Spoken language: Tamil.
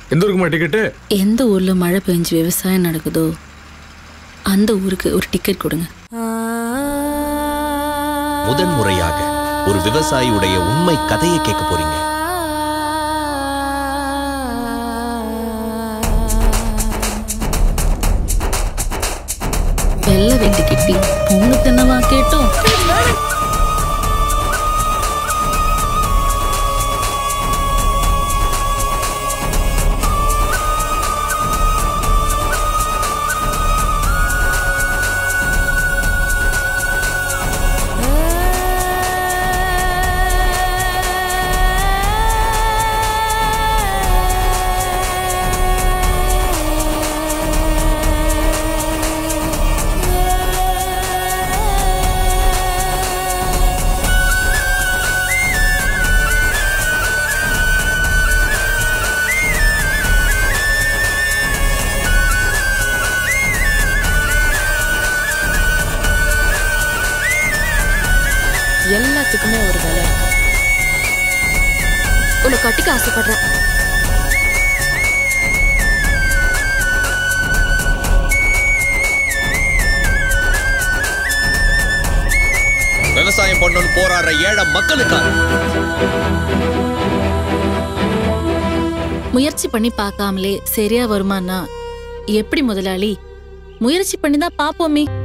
எந்த ஊருக்குமா டிக்கெட்டு எந்த ஊர்ல மழை பெஞ்சு விவசாயம் நடக்குதோ அந்த ஊருக்கு ஒரு டிக்கெட் கொடுங்க முதன் முறையாக ஒரு விவசாயியுடைய உண்மை கதையை கேட்க போறீங்க வெள்ள வெட்டி கிட்டி பொண்ணு தின்னவா கேட்டோம் எல்லாத்துக்குமே ஒரு வேலை இருக்கு உன்னை கட்டிக்க ஆசைப்படுறேன் விவசாயம் பண்ணணும்னு போராடுற ஏழை மக்களுக்காக முயற்சி பண்ணி பார்க்காமலே சரியா வருமானா எப்படி முதலாளி முயற்சி பண்ணி தான் பாப்போமே